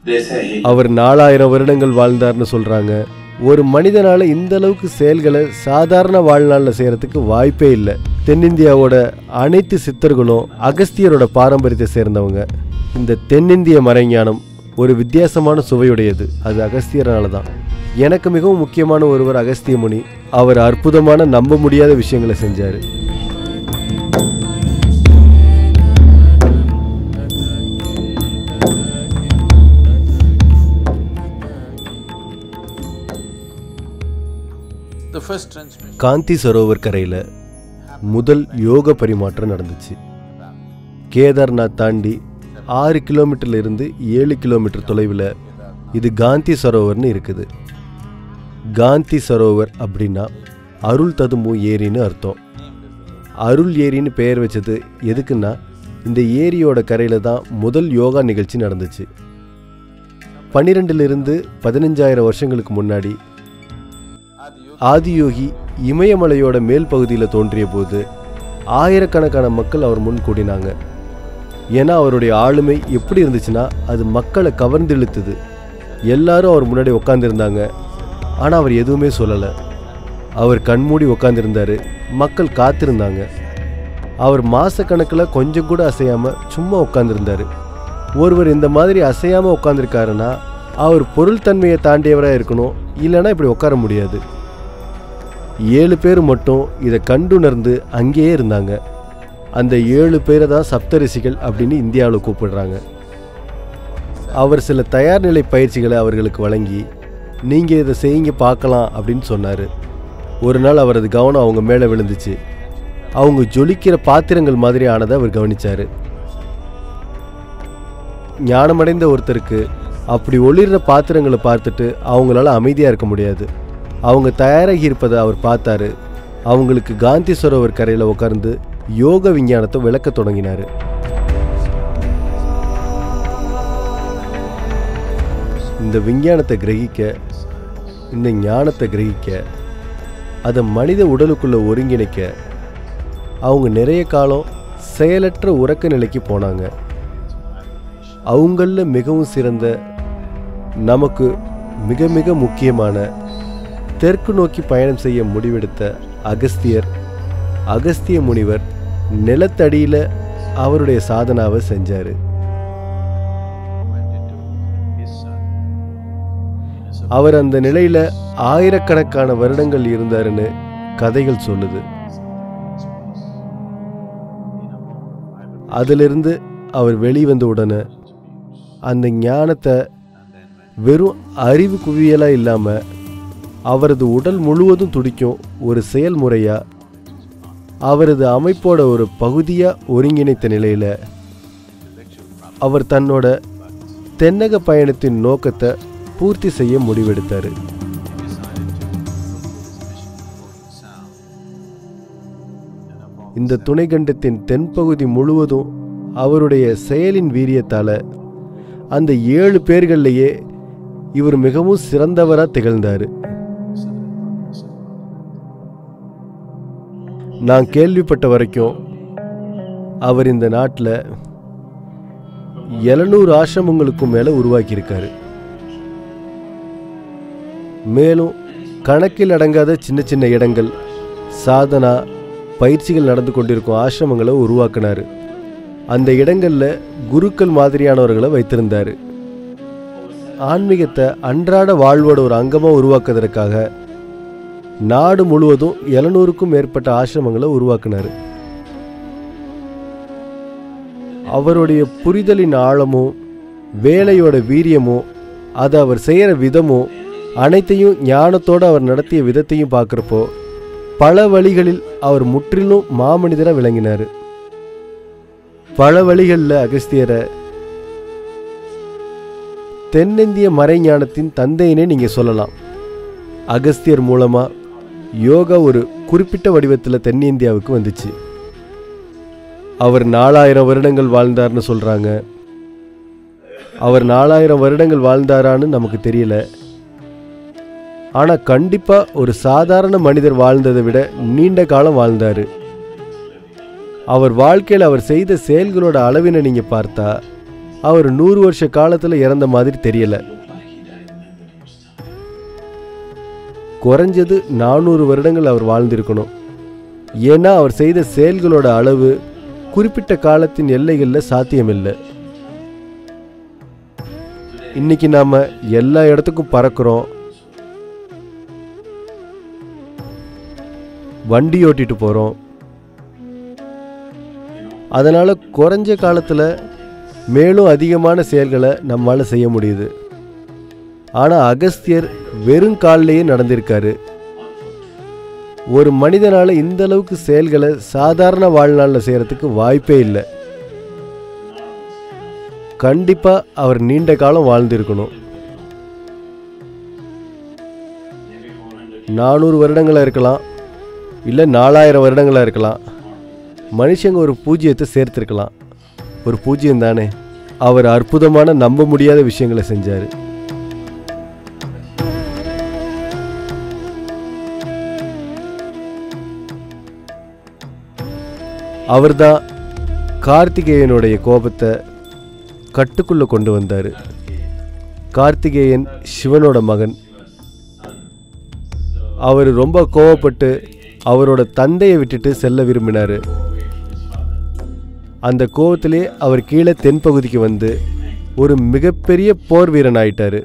They say he அவர் நாலாயிரம் வருடங்கள் வாழ்ந்தார்னு சொல்றாங்க ஒரு மனிதனால இந்த அளவுக்கு செயல்களை சாதாரண வாழ்நாளில் செய்யறதுக்கு வாய்ப்பே இல்லை தென்னிந்தியாவோட அனைத்து சித்தர்களும் அகஸ்தியரோட பாரம்பரியத்தை சேர்ந்தவங்க இந்த தென்னிந்திய மறைஞானம் ஒரு வித்தியாசமான சுவையுடையது அது அகஸ்தியரால தான் எனக்கு மிகவும் முக்கியமான ஒருவர் அகஸ்திய முனி அவர் அற்புதமான நம்ப முடியாத விஷயங்களை செஞ்சார் The first transmission. Gandhi Sarovar கரையில் முதல் யோக பரிமாற்றம் நடந்துச்சு கேதார்நாத் தாண்டி ஆறு கிலோமீட்டர்ல இருந்து ஏழு கிலோமீட்டர் தொலைவில் இது காந்தி சரோவர்னு இருக்குது காந்தி சரோவர் அப்படின்னா அருள் ததும்பும் ஏரின்னு அர்த்தம் அருள் ஏரின்னு பெயர் வச்சது எதுக்குன்னா இந்த ஏரியோட கரையில் தான் முதல் யோகா நிகழ்ச்சி நடந்துச்சு பன்னிரெண்டிலிருந்து பதினஞ்சாயிரம் வருஷங்களுக்கு முன்னாடி ஆதியோகி இமயமலையோட மேல் பகுதியில் தோன்றிய போது ஆயிரக்கணக்கான மக்கள் அவர் முன் கூடினாங்க ஏன்னா அவருடைய ஆளுமை எப்படி இருந்துச்சுன்னா அது மக்களை கவர்ந்து இழுத்துது எல்லாரும் அவர் முன்னாடி உட்காந்துருந்தாங்க ஆனால் அவர் எதுவுமே சொல்லலை அவர் கண்மூடி உட்காந்துருந்தாரு மக்கள் காத்திருந்தாங்க அவர் மாசக்கணக்கில் கொஞ்சம் கூட அசையாமல் சும்மா உட்காந்துருந்தாரு ஒருவர் இந்த மாதிரி அசையாமல் உட்காந்துருக்காருன்னா அவர் பொருள் தன்மையை தாண்டியவராக இருக்கணும் இல்லைன்னா இப்படி உட்கார முடியாது ஏழு பேர் மட்டும் இதை கண்டுணர்ந்து அங்கேயே இருந்தாங்க அந்த ஏழு பேரை தான் சப்தரிஷிகள் அப்படின்னு இந்தியாவில் கூப்பிடுறாங்க அவர் சில தயார் நிலை பயிற்சிகளை அவர்களுக்கு வழங்கி நீங்கள் இதை செய்யுங்க பார்க்கலாம் அப்படின்னு சொன்னார் ஒரு நாள் அவரது கவனம் அவங்க மேலே விழுந்துச்சு அவங்க ஜொலிக்கிற பாத்திரங்கள் மாதிரி ஆனதை அவர் கவனிச்சார் ஞானமடைந்த ஒருத்தருக்கு அப்படி ஒளிர்ற பாத்திரங்களை பார்த்துட்டு அவங்களால அமைதியாக இருக்க முடியாது அவங்க தயாராகி இருப்பதை அவர் பார்த்தாரு அவங்களுக்கு காந்தி சரோவர் கரையில் உட்கார்ந்து யோக விஞ்ஞானத்தை விளக்கத் தொடங்கினார் இந்த விஞ்ஞானத்தை கிரகிக்க இந்த ஞானத்தை கிரகிக்க அதை மனித உடலுக்குள்ள ஒருங்கிணைக்க அவங்க நிறைய காலம் செயலற்ற உறக்க நிலைக்கு போனாங்க அவங்களில் மிகவும் சிறந்த நமக்கு மிக மிக முக்கியமான தெற்கு நோக்கி பயணம் செய்ய முடிவெடுத்த அகஸ்தியர் அகஸ்திய முனிவர் நிலத்தடியில் அவருடைய சாதனாவை செஞ்சார் அவர் அந்த நிலையில் ஆயிரக்கணக்கான வருடங்கள் இருந்தாருன்னு கதைகள் சொல்லுது அதிலிருந்து அவர் வெளிவந்த உடனே அந்த ஞானத்தை வெறும் அறிவு குவியலாக இல்லாமல் அவரது உடல் முழுவதும் துடிக்கும் ஒரு செயல்முறையாக அவரது அமைப்போட ஒரு பகுதியாக ஒருங்கிணைத்த நிலையில் அவர் தன்னோட தென்னக பயணத்தின் நோக்கத்தை பூர்த்தி செய்ய முடிவெடுத்தார் இந்த துணைக்கண்டத்தின் தென்பகுதி முழுவதும் அவருடைய செயலின் வீரியத்தால் அந்த ஏழு பேர்கள்லேயே இவர் மிகவும் சிறந்தவராக திகழ்ந்தார் நான் கேள்விப்பட்ட வரைக்கும் அவர் இந்த நாட்டில் எழுநூறு ஆசிரமங்களுக்கும் மேலே உருவாக்கியிருக்காரு மேலும் கணக்கில் அடங்காத சின்ன சின்ன இடங்கள் சாதனா பயிற்சிகள் நடந்து கொண்டிருக்கும் ஆசிரமங்களை உருவாக்கினார் அந்த இடங்களில் குருக்கள் மாதிரியானவர்களை வைத்திருந்தார் ஆன்மீகத்தை அன்றாட வாழ்வோட ஒரு அங்கமாக உருவாக்குவதற்காக நாடு முழுவதும் எழுநூறுக்கும் மேற்பட்ட ஆசிரமங்களை உருவாக்கினார் அவருடைய புரிதலின் ஆழமும் வேலையோட வீரியமும் அதை அவர் செய்கிற விதமும் அனைத்தையும் ஞானத்தோடு அவர் நடத்திய விதத்தையும் பார்க்குறப்போ பல வழிகளில் அவர் முற்றிலும் மாமனிதராக விளங்கினார் பல வழிகளில் அகஸ்தியரை தென்னிந்திய மறைஞானத்தின் தந்தையினே நீங்கள் சொல்லலாம் அகஸ்தியர் மூலமாக யோகா ஒரு குறிப்பிட்ட வடிவத்தில் தென்னிந்தியாவுக்கு வந்துச்சு அவர் நாலாயிரம் வருடங்கள் வாழ்ந்தார்னு சொல்கிறாங்க அவர் நாலாயிரம் வருடங்கள் வாழ்ந்தாரான்னு நமக்கு தெரியல ஆனால் கண்டிப்பாக ஒரு சாதாரண மனிதர் வாழ்ந்ததை விட நீண்ட காலம் வாழ்ந்தார் அவர் வாழ்க்கையில் அவர் செய்த செயல்களோட அளவினை நீங்கள் பார்த்தா அவர் நூறு வருஷ காலத்தில் இறந்த மாதிரி தெரியல குறைஞ்சது நானூறு வருடங்கள் அவர் வாழ்ந்திருக்கணும் ஏன்னா அவர் செய்த செயல்களோட அளவு குறிப்பிட்ட காலத்தின் எல்லைகளில் சாத்தியமில்லை இன்னைக்கு நாம எல்லா இடத்துக்கும் பறக்கிறோம் வண்டி ஓட்டிட்டு போகிறோம் அதனால் குறைஞ்ச காலத்தில் மேலும் அதிகமான செயல்களை நம்மால் செய்ய முடியுது ஆனால் அகஸ்தியர் வெறும் காலிலேயே நடந்திருக்காரு ஒரு மனிதனால் இந்த அளவுக்கு செயல்களை சாதாரண வாழ்நாளில் செய்கிறதுக்கு வாய்ப்பே இல்லை கண்டிப்பாக அவர் நீண்ட காலம் வாழ்ந்திருக்கணும் நானூறு வருடங்களாக இருக்கலாம் இல்லை நாலாயிரம் வருடங்களாக இருக்கலாம் மனுஷங்க ஒரு பூஜ்ஜியத்தை சேர்த்திருக்கலாம் ஒரு பூஜ்ஜியம் தானே அவர் அற்புதமான நம்ப முடியாத விஷயங்களை செஞ்சார் அவர்தான் கார்த்திகேயனுடைய கோபத்தை கட்டுக்குள்ளே கொண்டு வந்தார் கார்த்திகேயன் சிவனோட மகன் அவர் ரொம்ப கோவப்பட்டு அவரோட தந்தையை விட்டுட்டு செல்ல விரும்பினார் அந்த கோவத்திலே அவர் கீழே தென்பகுதிக்கு வந்து ஒரு மிகப்பெரிய போர் வீரன் ஆயிட்டாரு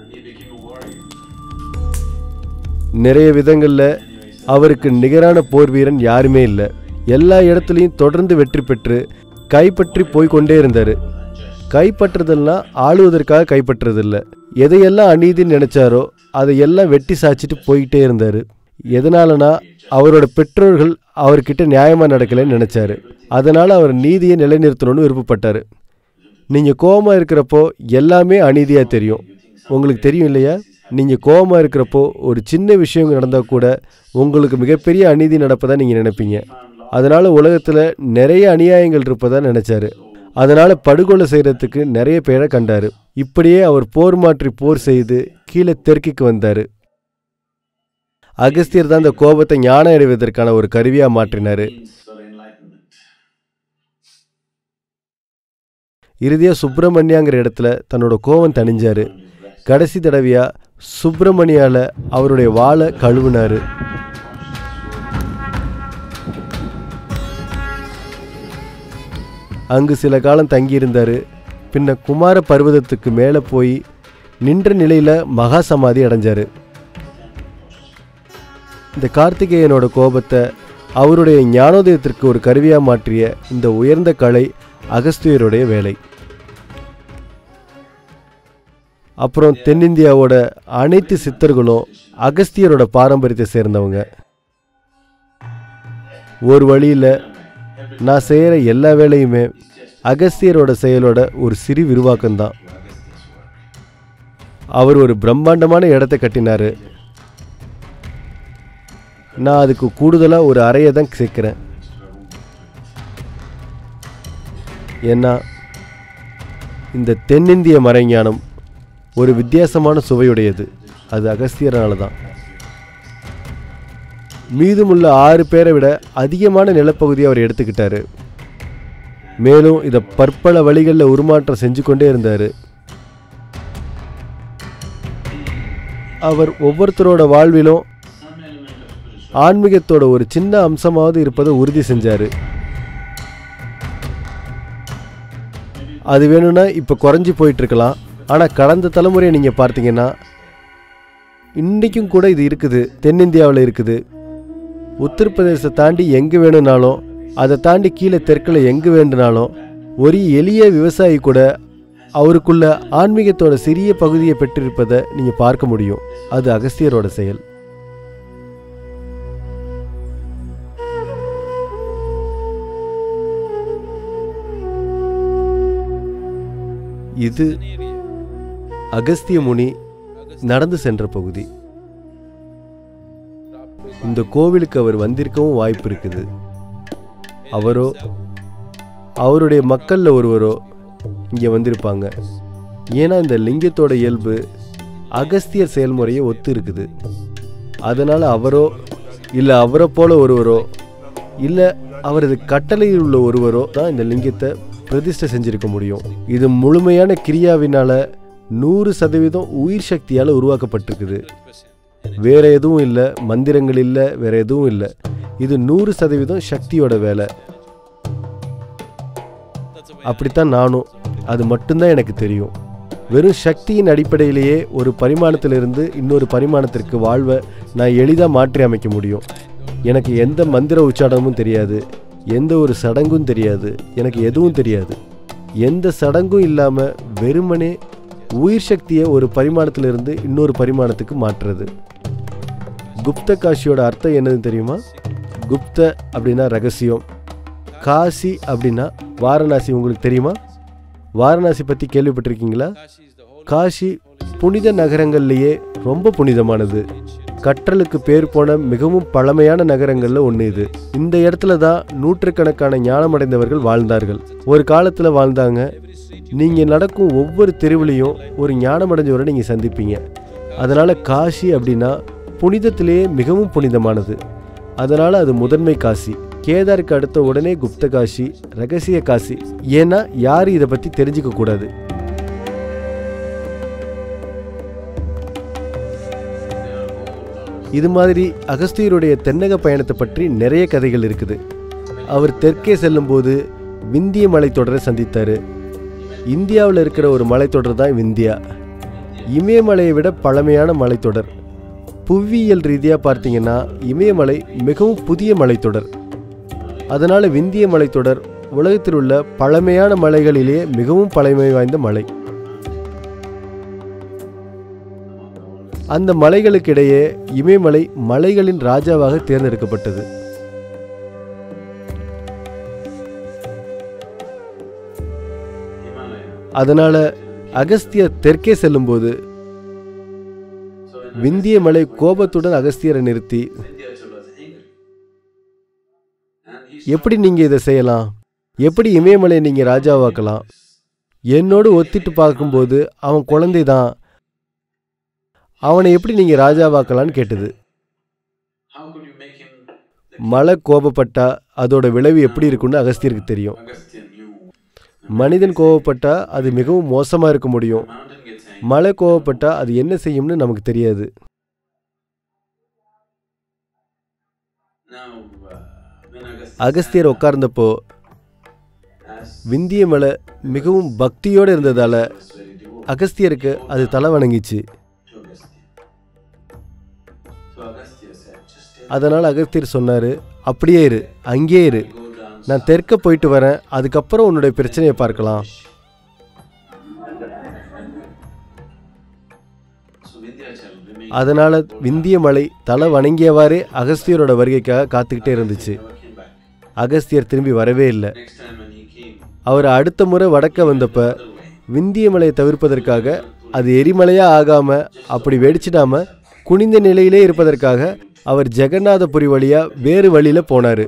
நிறைய விதங்களில் அவருக்கு நிகரான போர் வீரன் யாருமே இல்லை எல்லா இடத்துலையும் தொடர்ந்து வெற்றி பெற்று கைப்பற்றி போய் கொண்டே இருந்தார் கைப்பற்றுதல்னா ஆளுவதற்காக கைப்பற்றுறதில்ல எதையெல்லாம் அநீதின்னு நினைச்சாரோ அதையெல்லாம் வெட்டி சாய்ச்சிட்டு போய்கிட்டே இருந்தார் எதனாலனா அவரோட பெற்றோர்கள் அவர்கிட்ட நியாயமாக நடக்கலைன்னு நினச்சாரு அதனால் அவர் நீதியை நிலைநிறுத்தணும்னு விருப்பப்பட்டார் நீங்கள் கோபமாக இருக்கிறப்போ எல்லாமே அநீதியாக தெரியும் உங்களுக்கு தெரியும் இல்லையா நீங்கள் கோபமாக இருக்கிறப்போ ஒரு சின்ன விஷயம் நடந்தால் கூட உங்களுக்கு மிகப்பெரிய அநீதி நடப்பதா நீங்கள் நினைப்பீங்க அதனால் உலகத்தில் நிறைய அநியாயங்கள் இருப்பதா நினச்சாரு அதனால் படுகொலை செய்கிறதுக்கு நிறைய பேரை கண்டார் இப்படியே அவர் போர் மாற்றி போர் செய்து கீழே தெற்குக்கு வந்தார் அகஸ்தியர் தான் இந்த கோபத்தை ஞானம் அடைவதற்கான ஒரு கருவியாக மாற்றினார் இறுதியாக சுப்பிரமணியாங்கிற இடத்துல தன்னோட கோபம் தணிஞ்சாரு கடைசி தடவையா சுப்பிரமணியால அவருடைய வாளை கழுவினாரு அங்கு சில காலம் தங்கியிருந்தார் பின்ன குமார பர்வதத்துக்கு மேலே போய் நின்ற நிலையில் மகா சமாதி அடைஞ்சார் இந்த கார்த்திகேயனோட கோபத்தை அவருடைய ஞானோதயத்திற்கு ஒரு கருவியாக மாற்றிய இந்த உயர்ந்த கலை அகஸ்தியருடைய வேலை அப்புறம் தென்னிந்தியாவோட அனைத்து சித்தர்களும் அகஸ்தியரோட பாரம்பரியத்தை சேர்ந்தவங்க ஒரு வழியில் நான் செய்கிற எல்லா வேலையுமே அகஸ்தியரோட செயலோட ஒரு சிறு விரிவாக்கம்தான் அவர் ஒரு பிரம்மாண்டமான இடத்த கட்டினாரு நான் அதுக்கு கூடுதலாக ஒரு அறையை தான் சேர்க்குறேன் ஏன்னா இந்த தென்னிந்திய மறைஞானம் ஒரு வித்தியாசமான சுவையுடையது அது அகஸ்தியரால தான் மீதமுள்ள ஆறு பேரை விட அதிகமான நிலப்பகுதியை அவர் எடுத்துக்கிட்டாரு மேலும் இதை பற்பல வழிகளில் உருமாற்றம் செஞ்சு கொண்டே இருந்தார் அவர் ஒவ்வொருத்தரோட வாழ்விலும் ஆன்மீகத்தோட ஒரு சின்ன அம்சமாவது இருப்பதை உறுதி செஞ்சார் அது வேணும்னா இப்போ குறைஞ்சி போயிட்டு இருக்கலாம் ஆனால் கடந்த தலைமுறையை நீங்கள் பார்த்தீங்கன்னா இன்றைக்கும் கூட இது இருக்குது தென்னிந்தியாவில் இருக்குது உத்தரப்பிரதேசத்தை தாண்டி எங்கே வேணும்னாலும் அதை தாண்டி கீழே தெற்கில் எங்கே வேண்டுனாலும் ஒரு எளிய விவசாயி கூட அவருக்குள்ள ஆன்மீகத்தோட சிறிய பகுதியை பெற்றிருப்பதை நீங்கள் பார்க்க முடியும் அது அகஸ்தியரோட செயல் இது அகஸ்திய முனி நடந்து சென்ற பகுதி இந்த கோவிலுக்கு அவர் வந்திருக்கவும் வாய்ப்பு இருக்குது அவரோ அவருடைய மக்களில் ஒருவரோ இங்கே வந்திருப்பாங்க ஏன்னா இந்த லிங்கத்தோட இயல்பு அகஸ்தியர் செயல்முறையை ஒத்து இருக்குது அதனால் அவரோ இல்லை அவரை போல ஒருவரோ இல்லை அவரது கட்டளையில் உள்ள ஒருவரோ தான் இந்த லிங்கத்தை பிரதிஷ்டை செஞ்சிருக்க முடியும் இது முழுமையான கிரியாவினால நூறு சதவீதம் உயிர் சக்தியால் உருவாக்கப்பட்டிருக்குது வேற எதுவும் இல்லை மந்திரங்கள் இல்லை வேற எதுவும் இல்லை இது நூறு சதவீதம் சக்தியோட வேலை அப்படித்தான் நானும் அது மட்டும்தான் எனக்கு தெரியும் வெறும் சக்தியின் அடிப்படையிலேயே ஒரு பரிமாணத்திலிருந்து இன்னொரு பரிமாணத்திற்கு வாழ்வை நான் எளிதாக மாற்றி அமைக்க முடியும் எனக்கு எந்த மந்திர உச்சாடனமும் தெரியாது எந்த ஒரு சடங்கும் தெரியாது எனக்கு எதுவும் தெரியாது எந்த சடங்கும் இல்லாமல் வெறுமனே உயிர் சக்தியை ஒரு பரிமாணத்திலிருந்து இன்னொரு பரிமாணத்துக்கு மாற்றுறது குப்த காஷியோட அர்த்தம் என்னன்னு தெரியுமா குப்த அப்படின்னா ரகசியம் காசி அப்படின்னா வாரணாசி உங்களுக்கு தெரியுமா வாரணாசி பற்றி கேள்விப்பட்டிருக்கீங்களா காஷி புனித நகரங்கள்லேயே ரொம்ப புனிதமானது கற்றலுக்கு பேர் போன மிகவும் பழமையான நகரங்களில் ஒன்று இது இந்த இடத்துல தான் நூற்றுக்கணக்கான ஞானமடைந்தவர்கள் வாழ்ந்தார்கள் ஒரு காலத்தில் வாழ்ந்தாங்க நீங்கள் நடக்கும் ஒவ்வொரு தெருவுலையும் ஒரு ஞானமடைஞ்சவரை நீங்கள் சந்திப்பீங்க அதனால் காஷி அப்படின்னா புனிதத்திலேயே மிகவும் புனிதமானது அதனால் அது முதன்மை காசி கேதாருக்கு அடுத்த உடனே குப்த காசி ரகசிய காசி ஏன்னா யாரும் இதை பற்றி தெரிஞ்சுக்க கூடாது இது மாதிரி அகஸ்தியருடைய தென்னக பயணத்தை பற்றி நிறைய கதைகள் இருக்குது அவர் தெற்கே செல்லும்போது விந்திய மலைத்தொடரை சந்தித்தார் இந்தியாவில் இருக்கிற ஒரு மலைத்தொடர் தான் விந்தியா இமயமலையை விட பழமையான மலைத்தொடர் புவியியல் ரீதியாக பார்த்தீங்கன்னா இமயமலை மிகவும் புதிய மலைத்தொடர் அதனால் விந்திய மலைத்தொடர் உலகத்தில் உள்ள பழமையான மலைகளிலேயே மிகவும் பழமை வாய்ந்த மலை அந்த மலைகளுக்கிடையே இமயமலை மலைகளின் ராஜாவாக தேர்ந்தெடுக்கப்பட்டது அதனால அகஸ்தியர் தெற்கே செல்லும்போது விந்திய மலை கோபத்துடன் அகஸ்தியரை நிறுத்தி எப்படி நீங்க இதை செய்யலாம் எப்படி இமயமலையை நீங்க ராஜாவாக்கலாம் என்னோடு ஒத்திட்டு பார்க்கும்போது அவன் குழந்தை தான் அவனை எப்படி நீங்க ராஜாவாக்கலான்னு கேட்டது மலை கோபப்பட்டா அதோட விளைவு எப்படி இருக்குன்னு அகஸ்தியருக்கு தெரியும் மனிதன் கோவப்பட்டா அது மிகவும் மோசமா இருக்க முடியும் மழை கோவப்பட்டா அது என்ன செய்யும்னு நமக்கு தெரியாது அகஸ்தியர் உட்கார்ந்தப்போ விந்திய மலை மிகவும் பக்தியோடு இருந்ததால அகஸ்தியருக்கு அது தலை வணங்கிச்சு அதனால் அகஸ்தியர் சொன்னார் அப்படியே இரு அங்கேயே இரு நான் தெற்க போயிட்டு வரேன் அதுக்கப்புறம் உன்னுடைய பிரச்சனையை பார்க்கலாம் அதனால் விந்திய மலை தலை வணங்கியவாறே அகஸ்தியரோட வருகைக்காக காத்துக்கிட்டே இருந்துச்சு அகஸ்தியர் திரும்பி வரவே இல்லை அவர் அடுத்த முறை வடக்க வந்தப்ப விந்திய மலையை தவிர்ப்பதற்காக அது எரிமலையா ஆகாம அப்படி வெடிச்சிடாம குனிந்த நிலையிலே இருப்பதற்காக அவர் ஜெகநாதபுரி வழியா வேறு வழியில போனாரு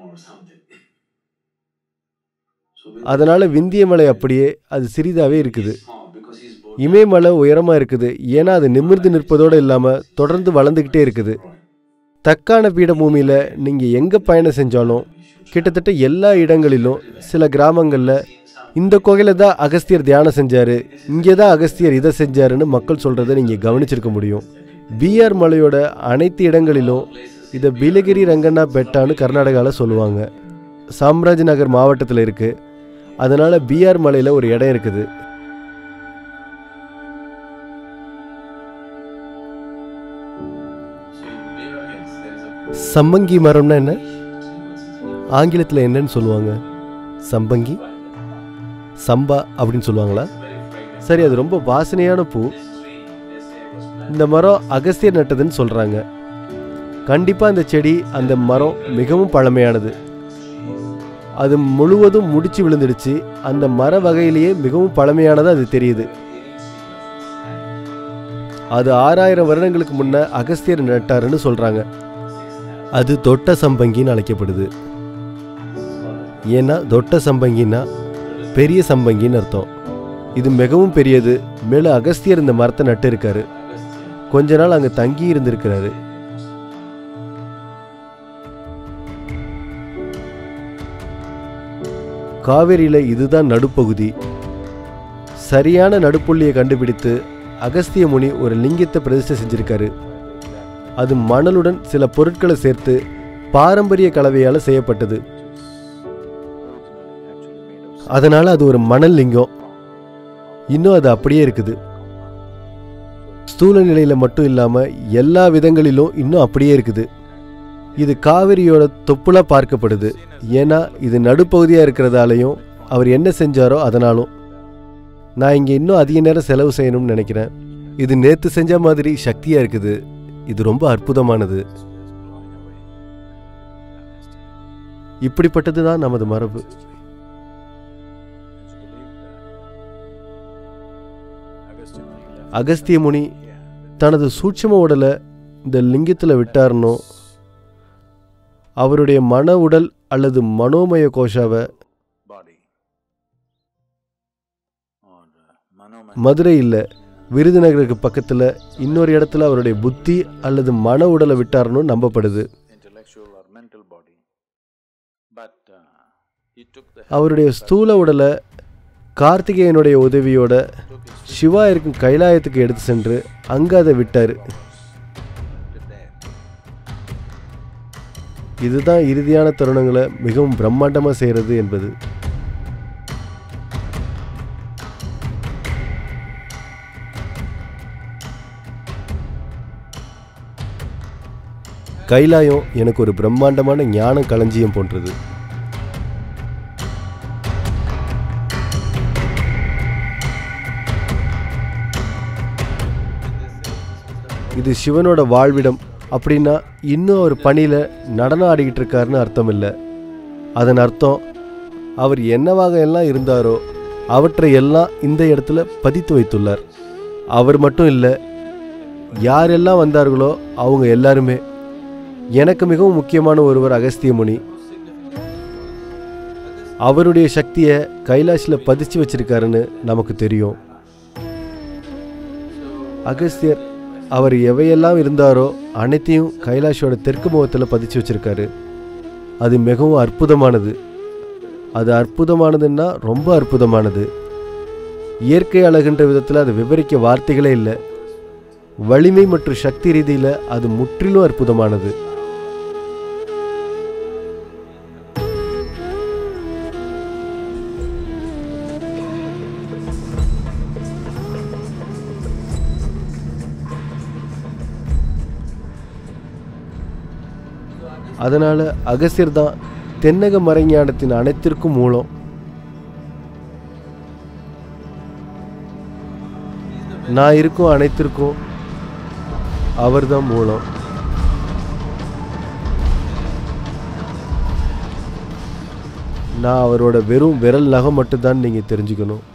அதனால விந்திய மலை அப்படியே அது சிறிதாவே இருக்குது இமயமலை உயரமா இருக்குது ஏன்னா அது நிமிர்ந்து நிற்பதோடு இல்லாம தொடர்ந்து வளர்ந்துக்கிட்டே இருக்குது தக்கான பீடபூமியில நீங்க எங்க பயணம் செஞ்சாலும் கிட்டத்தட்ட எல்லா இடங்களிலும் சில கிராமங்கள்ல இந்த கோயில தான் அகஸ்தியர் தியானம் செஞ்சாரு இங்கே தான் அகஸ்தியர் இதை செஞ்சாருன்னு மக்கள் சொல்றதை நீங்க கவனிச்சிருக்க முடியும் பிஆர் மலையோட அனைத்து இடங்களிலும் இதை பிலகிரி ரங்கண்ணா பெட்டான்னு கர்நாடகாவில் சொல்லுவாங்க சாம்ராஜ் நகர் மாவட்டத்தில் இருக்கு அதனால பிஆர் மலையில் ஒரு இடம் இருக்குது சம்பங்கி மரம்னா என்ன ஆங்கிலத்தில் என்னன்னு சொல்லுவாங்க சம்பங்கி சம்பா அப்படின்னு சொல்லுவாங்களா சரி அது ரொம்ப வாசனையான பூ இந்த மரம் அகஸ்தியர் நட்டதுன்னு சொல்கிறாங்க கண்டிப்பாக இந்த செடி அந்த மரம் மிகவும் பழமையானது அது முழுவதும் முடிச்சு விழுந்துடுச்சு அந்த மர வகையிலேயே மிகவும் பழமையானது அது தெரியுது அது ஆறாயிரம் வருடங்களுக்கு முன்ன அகஸ்தியர் நட்டாருன்னு சொல்கிறாங்க அது தொட்ட சம்பங்கின்னு அழைக்கப்படுது ஏன்னா தொட்ட சம்பங்கின்னா பெரிய சம்பங்கின்னு அர்த்தம் இது மிகவும் பெரியது மேலும் அகஸ்தியர் இந்த மரத்தை நட்டு இருக்காரு கொஞ்ச நாள் அங்கே தங்கி இருந்திருக்கிறாரு காவேரியில் இதுதான் நடுப்பகுதி சரியான நடுப்புள்ளியை கண்டுபிடித்து அகஸ்திய முனி ஒரு லிங்கத்தை பிரதிஷ்டை செஞ்சிருக்காரு அது மணலுடன் சில பொருட்களை சேர்த்து பாரம்பரிய கலவையால் செய்யப்பட்டது அதனால அது ஒரு மணல் லிங்கம் இன்னும் அது அப்படியே இருக்குது ஸ்தூல நிலையில மட்டும் இல்லாம எல்லா விதங்களிலும் இன்னும் அப்படியே இருக்குது இது காவிரியோட தொப்புலா பார்க்கப்படுது ஏன்னா இது நடுப்பகுதியா இருக்கிறதாலையும் அவர் என்ன செஞ்சாரோ அதனாலும் நான் இங்க இன்னும் அதிக நேரம் செலவு செய்யணும்னு நினைக்கிறேன் இது நேத்து செஞ்ச மாதிரி சக்தியா இருக்குது இது ரொம்ப அற்புதமானது இப்படிப்பட்டது தான் நமது மரபு அகஸ்திய முனி தனது சூட்சும உடலை இந்த லிங்கத்தில் விட்டார்னோ அவருடைய மன உடல் அல்லது மனோமய கோஷாவை body or uh, manoma Madurai இல்லை விருதுநகருக்கு பக்கத்தில் இன்னொரு இடத்துல அவருடைய புத்தி அல்லது மன உடலை விட்டார்னு நம்பப்படுது intellectual or mental body but uh, he took the அவருடைய ஸ்தூல உடலை கார்த்திகேயனுடைய உதவியோட took his சிவா இருக்கும் கைலாயத்துக்கு எடுத்து சென்று அங்கே அதை விட்டார் to there இதுதான் இறுதியான தருணங்களை மிகவும் பிரம்மாண்டமாக செய்கிறது என்பது கைலாயம் எனக்கு ஒரு பிரம்மாண்டமான ஞான களஞ்சியம் போன்றது இது சிவனோட வாழ்விடம் அப்படின்னா இன்னும் அவர் பணியில் நடனம் ஆடிக்கிட்டு இருக்காருன்னு அர்த்தம் இல்லை அதன் அர்த்தம் அவர் என்னவாக எல்லாம் இருந்தாரோ அவற்றை எல்லாம் இந்த இடத்துல பதித்து வைத்துள்ளார் அவர் மட்டும் இல்லை யாரெல்லாம் வந்தார்களோ அவங்க எல்லாருமே எனக்கு மிகவும் முக்கியமான ஒருவர் அகஸ்திய முனி அவருடைய சக்தியை கைலாஷில் பதிச்சு வச்சிருக்காருன்னு நமக்கு தெரியும் அகஸ்தியர் அவர் எவையெல்லாம் இருந்தாரோ அனைத்தையும் கைலாஷோட தெற்கு முகத்தில் பதிச்சு வச்சிருக்காரு அது மிகவும் அற்புதமானது அது அற்புதமானதுன்னா ரொம்ப அற்புதமானது இயற்கை அழகுன்ற விதத்தில் அதை விவரிக்க வார்த்தைகளே இல்லை வலிமை மற்றும் சக்தி ரீதியில் அது முற்றிலும் அற்புதமானது அதனால அகசியர் தான் தென்னக மறைஞானத்தின் அனைத்திற்கும் மூலம் நான் இருக்கும் அனைத்திற்கும் அவர்தான் மூலம் நான் அவரோட வெறும் விரல் நகம் மட்டும்தான் நீங்கள் தெரிஞ்சுக்கணும்